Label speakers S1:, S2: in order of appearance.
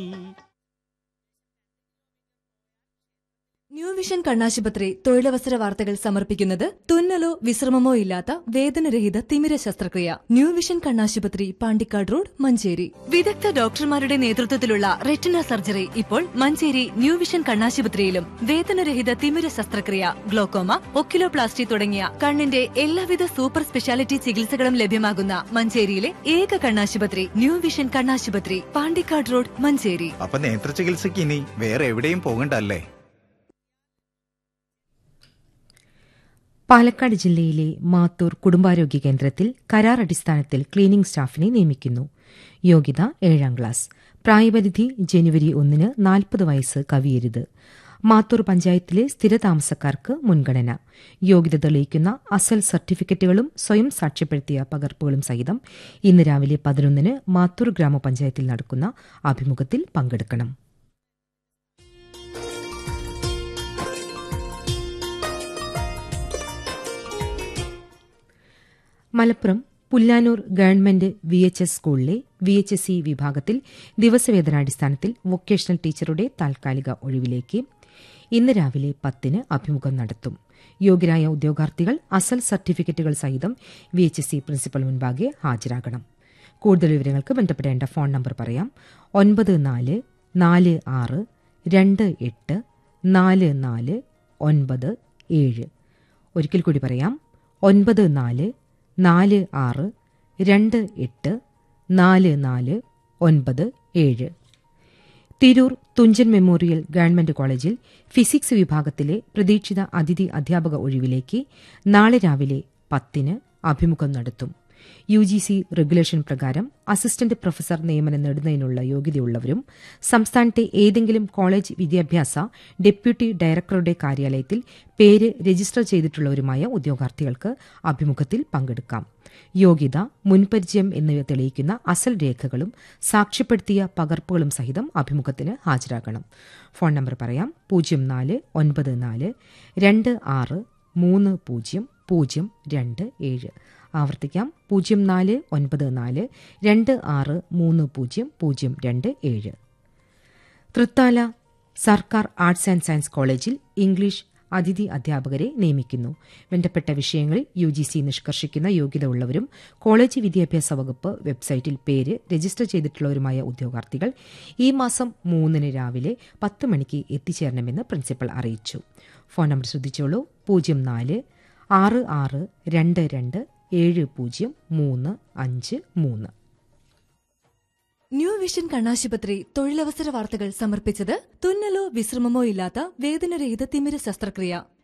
S1: new vision കണ്ണാശുപത്രി തൊഴിലവസര വാർത്തകൾ സമർപ്പിക്കുന്നത് തുന്നലോ വിശ്രമമോ ഇല്ലാത്ത വേദനരഹിത തിമിര ശസ്ത്രക്രിയ ന്യൂ വിഷൻ കണ്ണാശുപത്രി പാണ്ടിക്കാട് റോഡ് മഞ്ചേരി വിദഗ്ധ ഡോക്ടർമാരുടെ നേതൃത്വത്തിലുള്ള റെറ്റിന സർജറി ഇപ്പോൾ മഞ്ചേരി ന്യൂ വിഷൻ കണ്ണാശുപത്രിയിലും വേദനരഹിത തിമിര ശസ്ത്രക്രിയ ഗ്ലോക്കോമ ഒക്കിലോപ്ലാസ്റ്റി തുടങ്ങിയ കണ്ണിന്റെ എല്ലാവിധ സൂപ്പർ സ്പെഷ്യാലിറ്റി ചികിത്സകളും ലഭ്യമാകുന്ന മഞ്ചേരിയിലെ ഏക കണ്ണാശുപത്രി ന്യൂ വിഷൻ കണ്ണാശുപത്രി പാണ്ടിക്കാട് റോഡ് മഞ്ചേരി
S2: അപ്പൊ നേത്ര ചികിത്സയ്ക്ക് ഇനി വേറെ എവിടെയും പോകണ്ടല്ലേ
S3: പാലക്കാട് ജില്ലയിലെ മാത്തൂർ കുടുംബാരോഗ്യ കേന്ദ്രത്തിൽ കരാർ അടിസ്ഥാനത്തിൽ ക്ലീനിംഗ് സ്റ്റാഫിനെ നിയമിക്കുന്നു യോഗ്യത ഏഴാം ക്ലാസ് പ്രായപരിധി ജനുവരി ഒന്നിന് നാൽപ്പത് വയസ്സ് കവിയരുത് മാത്തൂർ പഞ്ചായത്തിലെ സ്ഥിരതാമസക്കാർക്ക് മുൻഗണന യോഗ്യത തെളിയിക്കുന്ന അസൽ സർട്ടിഫിക്കറ്റുകളും സ്വയം സാക്ഷ്യപ്പെടുത്തിയ പകർപ്പുകളും സഹിതം ഇന്ന് രാവിലെ പതിനൊന്നിന് മാത്തൂർ ഗ്രാമപഞ്ചായത്തിൽ നടക്കുന്ന അഭിമുഖത്തിൽ പങ്കെടുക്കണം Malappuram Pullanur government V H S സ്കൂളിലെ വി എച്ച് എസ് സി വിഭാഗത്തിൽ ദിവസവേതനാടിസ്ഥാനത്തിൽ വൊക്കേഷണൽ ടീച്ചറുടെ താൽക്കാലിക ഒഴിവിലേക്ക് ഇന്ന് രാവിലെ പത്തിന് അഭിമുഖം നടത്തും യോഗ്യരായ ഉദ്യോഗാർത്ഥികൾ അസൽ സർട്ടിഫിക്കറ്റുകൾ സഹിതം V H S C principal മുൻപാകെ ഹാജരാകണം കൂടുതൽ വിവരങ്ങൾക്ക് ബന്ധപ്പെടേണ്ട ഫോൺ നമ്പർ പറയാം ഒൻപത് നാല് നാല് ആറ് രണ്ട് എട്ട് നാല് നാല് ഒൻപത് ഏഴ് ഒരിക്കൽ കൂടി പറയാം ഒൻപത് നാല് നാല് ആറ് രണ്ട് എട്ട് നാല് നാല് ഒൻപത് ഏഴ് തിരൂർ തുഞ്ചൻ മെമ്മോറിയൽ ഗവൺമെന്റ് കോളേജിൽ ഫിസിക്സ് വിഭാഗത്തിലെ പ്രതീക്ഷിത അതിഥി അധ്യാപക ഒഴിവിലേക്ക് നാളെ രാവിലെ പത്തിന് അഭിമുഖം നടത്തും യു ജി സി റെഗുലേഷൻ പ്രകാരം അസിസ്റ്റന്റ് പ്രൊഫസർ നിയമനം നേടുന്നതിനുള്ള യോഗ്യതയുള്ളവരും സംസ്ഥാനത്തെ ഏതെങ്കിലും കോളേജ് വിദ്യാഭ്യാസ ഡെപ്യൂട്ടി ഡയറക്ടറുടെ കാര്യാലയത്തിൽ പേര് രജിസ്റ്റർ ചെയ്തിട്ടുള്ളവരുമായ ഉദ്യോഗാർത്ഥികൾക്ക് അഭിമുഖത്തിൽ പങ്കെടുക്കാം യോഗ്യത മുൻപരിചയം എന്നിവ തെളിയിക്കുന്ന അസൽ രേഖകളും സാക്ഷ്യപ്പെടുത്തിയ പകർപ്പുകളും സഹിതം അഭിമുഖത്തിന് ഹാജരാകണം ഫോൺ നമ്പർ പറയാം പൂജ്യം നാല് ഒൻപത് നാല് രണ്ട് ആറ് മൂന്ന് പൂജ്യം പൂജ്യം രണ്ട് ഏഴ് ആവർത്തിക്കാം പൂജ്യം നാല് ഒൻപത് നാല് രണ്ട് ആറ് മൂന്ന് പൂജ്യം പൂജ്യം രണ്ട് ഏഴ് തൃത്താല സർക്കാർ ആർട്സ് ആൻഡ് സയൻസ് കോളേജിൽ ഇംഗ്ലീഷ് അതിഥി അധ്യാപകരെ നിയമിക്കുന്നു ബന്ധപ്പെട്ട വിഷയങ്ങളിൽ യു ജി സി നിഷ്കർഷിക്കുന്ന യോഗ്യത ഉള്ളവരും കോളേജ് വിദ്യാഭ്യാസ വകുപ്പ് വെബ്സൈറ്റിൽ പേര് രജിസ്റ്റർ ചെയ്തിട്ടുള്ളവരുമായ ഉദ്യോഗാർത്ഥികൾ ഈ മാസം മൂന്നിന് രാവിലെ പത്ത് മണിക്ക് എത്തിച്ചേരണമെന്ന് പ്രിൻസിപ്പൽ അറിയിച്ചു ഫോൺ നമ്പർ ശ്രദ്ധിച്ചോളൂ പൂജ്യം നാല് ആറ് ആറ് രണ്ട് രണ്ട് ഏഴ് പൂജ്യം മൂന്ന് അഞ്ച് മൂന്ന്
S1: ന്യൂ വിഷൻ കണ്ണാശുപത്രി തൊഴിലവസര വാർത്തകൾ സമർപ്പിച്ചത് തുന്നലോ വിശ്രമമോ ഇല്ലാത്ത വേദനരഹിത തിമിര ശസ്ത്രക്രിയ